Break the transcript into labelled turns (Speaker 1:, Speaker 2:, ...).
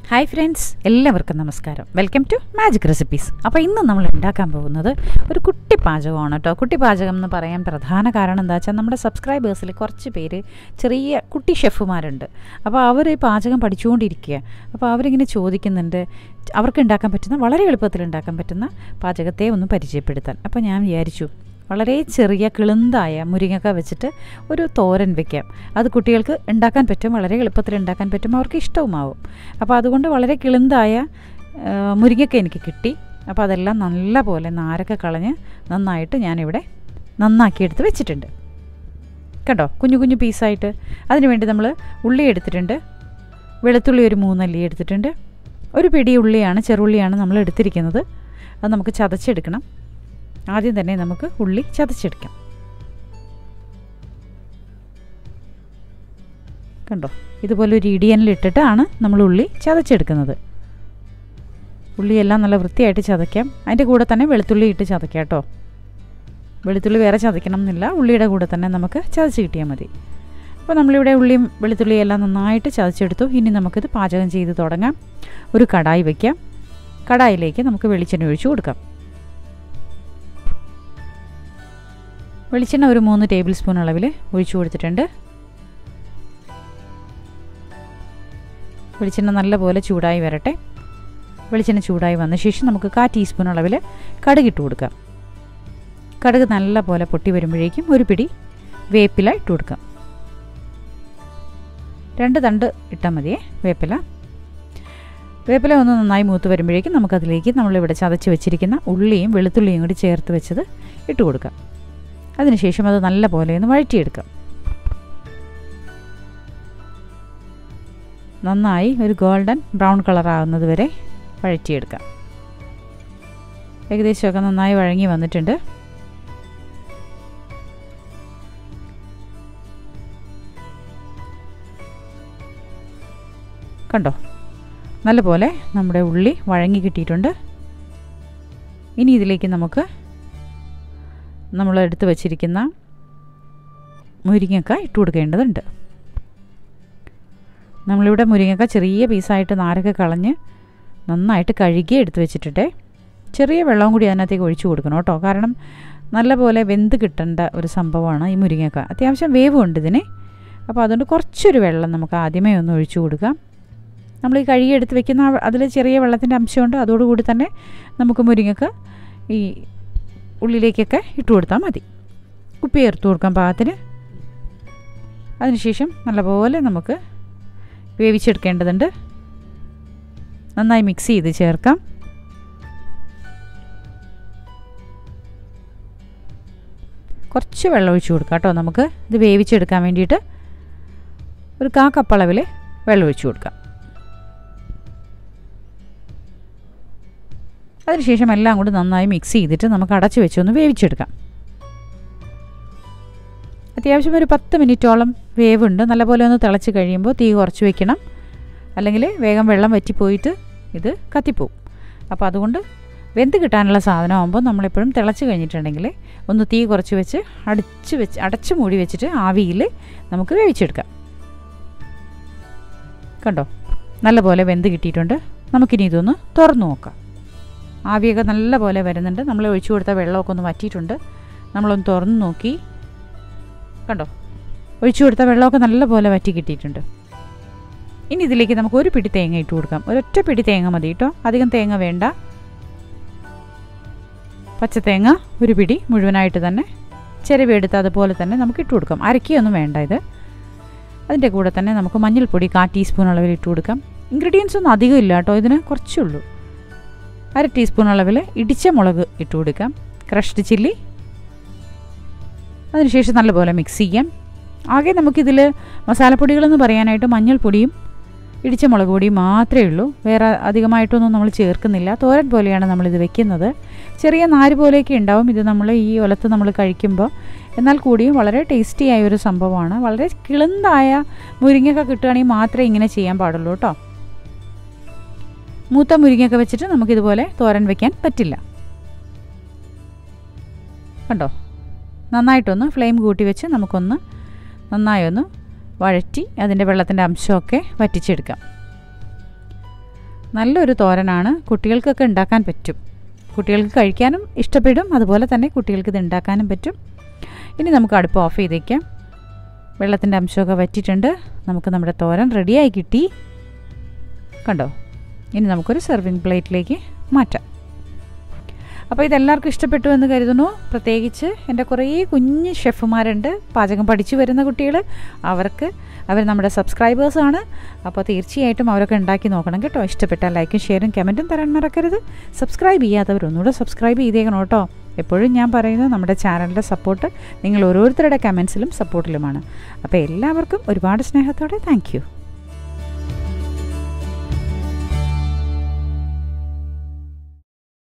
Speaker 1: hi friends എല്ലാവർക്കും നമസ്കാരം welcome to magic recipes അപ്പോൾ ഇന്ന് നമ്മൾ ഉണ്ടാക്കാൻ പോകുന്നത് ഒരു കുട്ടി പാചകമാണ് കേട്ടോ കുട്ടി പാചകം എന്ന് പറയാൻ പ്രധാന കാരണം എന്താ വെച്ചാൽ നമ്മുടെ സബ്സ്ക്രൈബേഴ്സിൽ കുറച്ച് പേര് ചെറിയ കുട്ടി ഷെഫുമാരുണ്ട് അപ്പോൾ അവർ ഈ പാചകം പഠിച്ചുകൊണ്ടിരിക്കുക അപ്പോൾ അവരിങ്ങനെ ചോദിക്കുന്നുണ്ട് അവർക്ക് ഉണ്ടാക്കാൻ പറ്റുന്ന വളരെ എളുപ്പത്തിൽ ഉണ്ടാക്കാൻ പറ്റുന്ന പാചകത്തെ ഒന്ന് പരിചയപ്പെടുത്താൻ അപ്പോൾ ഞാൻ വിചാരിച്ചു വളരെ ചെറിയ കിളുന്തായ മുരിങ്ങക്ക വെച്ചിട്ട് ഒരു തോരൻ വെക്കാം അത് കുട്ടികൾക്ക് ഉണ്ടാക്കാൻ പറ്റും വളരെ എളുപ്പത്തിൽ ഉണ്ടാക്കാൻ പറ്റും അവർക്ക് ഇഷ്ടവുമാവും അപ്പോൾ അതുകൊണ്ട് വളരെ കിളുന്തായ ആ, മുരിങ്ങക്ക എനിക്ക് കിട്ടി അപ്പോൾ അതെല്ലാം നല്ല പോലെ നാരൊക്കെ കളഞ്ഞ് നന്നായിട്ട് ഞാനിവിടെ നന്നാക്കിയെടുത്ത് വെച്ചിട്ടുണ്ട് കണ്ടോ കുഞ്ഞു കുഞ്ഞു പീസായിട്ട് അതിന് വേണ്ടി നമ്മൾ ഉള്ളി എടുത്തിട്ടുണ്ട് വെളുത്തുള്ളി ഒരു മൂന്നല്ലി എടുത്തിട്ടുണ്ട് ഒരു പിടി ഉള്ളിയാണ് ചെറുള്ളിയാണ് നമ്മൾ എടുത്തിരിക്കുന്നത് അത് നമുക്ക് ചതച്ചെടുക്കണം ആദ്യം തന്നെ നമുക്ക് ഉള്ളി ചതച്ചെടുക്കാം കണ്ടോ ഇതുപോലെ ഒരു ഇടിയനിലിട്ടിട്ടാണ് നമ്മൾ ഉള്ളി ചതച്ചെടുക്കുന്നത് ഉള്ളിയെല്ലാം നല്ല വൃത്തിയായിട്ട് ചതയ്ക്കാം അതിൻ്റെ കൂടെ തന്നെ വെളുത്തുള്ളി ഇട്ട് ചതയ്ക്കാം കേട്ടോ വെളുത്തുള്ളി വേറെ ചതയ്ക്കണം എന്നില്ല ഉള്ളിയുടെ കൂടെ തന്നെ നമുക്ക് ചതച്ച് കിട്ടിയാൽ മതി അപ്പോൾ നമ്മളിവിടെ ഉള്ളിയും വെളുത്തുള്ളിയും എല്ലാം നന്നായിട്ട് ചതച്ചെടുത്തു ഇനി നമുക്കിത് പാചകം ചെയ്ത് തുടങ്ങാം ഒരു കടായി വയ്ക്കാം കടായിലേക്ക് നമുക്ക് വെളിച്ചെണ്ണ ഒഴിച്ചു കൊടുക്കാം വെളിച്ചെണ്ണ ഒരു മൂന്ന് ടേബിൾ സ്പൂൺ അളവിൽ ഒഴിച്ചു കൊടുത്തിട്ടുണ്ട് വെളിച്ചെണ്ണ നല്ലപോലെ ചൂടായി വരട്ടെ വെളിച്ചെണ്ണ ചൂടായി വന്ന ശേഷം നമുക്ക് കാ ടീസ്പൂൺ അളവിൽ കടുകിട്ട് കൊടുക്കാം കടുക് നല്ല പോലെ പൊട്ടി വരുമ്പോഴേക്കും ഒരു പിടി വേപ്പില ഇട്ട് കൊടുക്കാം രണ്ട് തണ്ട് ഇട്ടാൽ മതിയേ വേപ്പില വേപ്പില ഒന്ന് നന്നായി മൂത്ത് വരുമ്പോഴേക്കും നമുക്കതിലേക്ക് നമ്മളിവിടെ ചതച്ച് വെച്ചിരിക്കുന്ന ഉള്ളിയും വെളുത്തുള്ളിയും കൂടി ചേർത്ത് വെച്ചത് ഇട്ട് കൊടുക്കാം അതിനുശേഷം അത് നല്ല പോലെ ഒന്ന് വഴറ്റിയെടുക്കാം നന്നായി ഒരു ഗോൾഡൻ ബ്രൗൺ കളർ ആകുന്നത് വരെ വഴറ്റിയെടുക്കാം ഏകദേശമൊക്കെ നന്നായി വഴങ്ങി വന്നിട്ടുണ്ട് കണ്ടോ നല്ലപോലെ നമ്മുടെ ഉള്ളി വഴങ്ങി കിട്ടിയിട്ടുണ്ട് ഇനി ഇതിലേക്ക് നമുക്ക് നമ്മൾ എടുത്ത് വച്ചിരിക്കുന്ന മുരിങ്ങക്ക ഇട്ട് കൊടുക്കേണ്ടതുണ്ട് നമ്മളിവിടെ മുരിങ്ങക്ക ചെറിയ പീസായിട്ട് നാരൊക്കെ കളഞ്ഞ് നന്നായിട്ട് കഴുകി എടുത്ത് വെച്ചിട്ടിട്ടെ ചെറിയ വെള്ളവും കൂടി അതിനകത്തേക്ക് ഒഴിച്ചു കൊടുക്കണം കേട്ടോ കാരണം നല്ലപോലെ വെന്ത് കിട്ടേണ്ട ഒരു സംഭവമാണ് ഈ മുരിങ്ങക്ക അത്യാവശ്യം വേവുണ്ട് ഇതിന് അപ്പോൾ അതുകൊണ്ട് കുറച്ചൊരു വെള്ളം നമുക്ക് ആദ്യമേ ഒന്ന് ഒഴിച്ചു കൊടുക്കാം നമ്മൾ ഈ കഴുകി എടുത്ത് വെക്കുന്ന അതിൽ ചെറിയ വെള്ളത്തിൻ്റെ അംശമുണ്ട് അതോടുകൂടി തന്നെ നമുക്ക് മുരിങ്ങക്ക ഈ ഉള്ളിലേക്കൊക്കെ ഇട്ട് കൊടുത്താൽ മതി ഉപ്പി ചേർത്ത് കൊടുക്കാം പാകത്തിന് അതിനുശേഷം നല്ലപോലെ നമുക്ക് വേവിച്ചെടുക്കേണ്ടതുണ്ട് നന്നായി മിക്സ് ചെയ്ത് ചേർക്കാം കുറച്ച് വെള്ളം ഒഴിച്ച് കൊടുക്കാം കേട്ടോ നമുക്ക് ഇത് വേവിച്ചെടുക്കാൻ വേണ്ടിയിട്ട് ഒരു കാ കപ്പളവിൽ വെള്ളം ഒഴിച്ച് കൊടുക്കാം അതിനുശേഷം എല്ലാം കൂടി നന്നായി മിക്സ് ചെയ്തിട്ട് നമുക്ക് അടച്ച് വെച്ചൊന്ന് വേവിച്ചെടുക്കാം അത്യാവശ്യം ഒരു പത്ത് മിനിറ്റോളം വേവുണ്ട് നല്ലപോലെ ഒന്ന് തിളച്ച് കഴിയുമ്പോൾ തീ കുറച്ച് വെക്കണം അല്ലെങ്കിൽ വേഗം വെള്ളം വറ്റിപ്പോയിട്ട് ഇത് കത്തിപ്പോവും അപ്പോൾ അതുകൊണ്ട് വെന്ത് കിട്ടാനുള്ള സാധനമാകുമ്പോൾ നമ്മളെപ്പോഴും തിളച്ച് കഴിഞ്ഞിട്ടുണ്ടെങ്കിൽ ഒന്ന് തീ കുറച്ച് വെച്ച് അടിച്ച് വെച്ച് അടച്ച് മൂടി വെച്ചിട്ട് ആവിയിൽ നമുക്ക് വേവിച്ചെടുക്കാം കണ്ടോ നല്ലപോലെ വെന്ത് കിട്ടിയിട്ടുണ്ട് നമുക്കിനി ഇതൊന്ന് തുറന്നു നോക്കാം ആവിയൊക്കെ നല്ല പോലെ വരുന്നുണ്ട് നമ്മൾ ഒഴിച്ചു കൊടുത്ത വെള്ളമൊക്കെ ഒന്ന് വറ്റിയിട്ടുണ്ട് നമ്മളൊന്ന് തുറന്ന് നോക്കി കണ്ടോ ഒഴിച്ചു കൊടുത്ത വെള്ളമൊക്കെ നല്ല പോലെ വറ്റി കിട്ടിയിട്ടുണ്ട് ഇനി ഇതിലേക്ക് നമുക്ക് ഒരു പിടി തേങ്ങ ഇട്ട് കൊടുക്കാം ഒരൊറ്റ പിടി തേങ്ങ മതി കേട്ടോ അധികം തേങ്ങ വേണ്ട പച്ചത്തേങ്ങ ഒരു പിടി മുഴുവനായിട്ട് തന്നെ ചിരവെടുത്ത് അതുപോലെ തന്നെ നമുക്ക് ഇട്ട് കൊടുക്കാം അരക്കിയൊന്നും വേണ്ട ഇത് അതിൻ്റെ കൂടെ തന്നെ നമുക്ക് മഞ്ഞൾപ്പൊടി കാ ടീസ്പൂൺ അളവിൽ ഇട്ട് കൊടുക്കാം ഇൻഗ്രീഡിയൻസ് ഒന്നും അധികം ഇല്ല കേട്ടോ ഇതിന് കുറച്ചുള്ളൂ അര ടീസ്പൂൺ അളവിൽ ഇടിച്ച മുളക് ഇട്ട് കൊടുക്കാം ക്രഷ്ഡ് ചില്ലി അതിനുശേഷം നല്ലപോലെ മിക്സ് ചെയ്യാം ആകെ നമുക്കിതിൽ മസാലപ്പൊടികളെന്ന് പറയാനായിട്ട് മഞ്ഞൾപ്പൊടിയും ഇടിച്ച മുളക് പൊടിയും മാത്രമേ ഉള്ളൂ വേറെ അധികമായിട്ടൊന്നും നമ്മൾ ചേർക്കുന്നില്ല തോരൻ പോലെയാണ് നമ്മളിത് വെക്കുന്നത് ചെറിയ നാര് പോലെയൊക്കെ ഉണ്ടാവും ഇത് നമ്മൾ ഈ ഒലത്ത് നമ്മൾ കഴിക്കുമ്പോൾ എന്നാൽ കൂടിയും വളരെ ടേസ്റ്റി ആയ ഒരു സംഭവമാണ് വളരെ കിളുന്തായ മുരിങ്ങയൊക്കെ കിട്ടുകയാണെങ്കിൽ മാത്രമേ ഇങ്ങനെ ചെയ്യാൻ പാടുള്ളൂ കേട്ടോ മൂത്ത മുരിങ്ങയൊക്കെ വെച്ചിട്ട് നമുക്കിതുപോലെ തോരൻ വെക്കാൻ പറ്റില്ല കണ്ടോ നന്നായിട്ടൊന്ന് ഫ്ലെയിം കൂട്ടി വെച്ച് നമുക്കൊന്ന് നന്നായി ഒന്ന് വഴറ്റി അതിൻ്റെ വെള്ളത്തിൻ്റെ അംശമൊക്കെ വറ്റിച്ചെടുക്കാം നല്ലൊരു തോരനാണ് കുട്ടികൾക്കൊക്കെ ഉണ്ടാക്കാൻ പറ്റും കുട്ടികൾക്ക് കഴിക്കാനും ഇഷ്ടപ്പെടും അതുപോലെ തന്നെ കുട്ടികൾക്ക് ഇത് ഉണ്ടാക്കാനും പറ്റും ഇനി നമുക്ക് അടുപ്പ് ഓഫ് ചെയ്തേക്കാം വെള്ളത്തിൻ്റെ അംശമൊക്കെ വറ്റിയിട്ടുണ്ട് നമുക്ക് നമ്മുടെ തോരൻ റെഡിയായി കിട്ടി കണ്ടോ ഇനി നമുക്കൊരു സെർവിങ് പ്ലേറ്റിലേക്ക് മാറ്റാം അപ്പോൾ ഇതെല്ലാവർക്കും ഇഷ്ടപ്പെട്ടു എന്ന് കരുതുന്നു പ്രത്യേകിച്ച് എൻ്റെ കുറേ കുഞ്ഞ് ഷെഫുമാരുണ്ട് പാചകം പഠിച്ചു വരുന്ന കുട്ടികൾ അവർക്ക് അവർ നമ്മുടെ സബ്സ്ക്രൈബേഴ്സാണ് അപ്പോൾ തീർച്ചയായിട്ടും അവരൊക്കെ ഉണ്ടാക്കി നോക്കണം കേട്ടോ ഇഷ്ടപ്പെട്ടാൽ ലൈക്കും ഷെയറും കമൻറ്റും തരാൻ മറക്കരുത് സബ്സ്ക്രൈബ് ചെയ്യാത്തവർ ഒന്നുകൂടെ സബ്സ്ക്രൈബ് ചെയ്തേക്കണം കേട്ടോ എപ്പോഴും ഞാൻ പറയുന്നത് നമ്മുടെ ചാനലിൻ്റെ സപ്പോർട്ട് നിങ്ങൾ ഓരോരുത്തരുടെ കമൻസിലും സപ്പോർട്ടിലുമാണ് അപ്പോൾ എല്ലാവർക്കും ഒരുപാട് സ്നേഹത്തോടെ താങ്ക്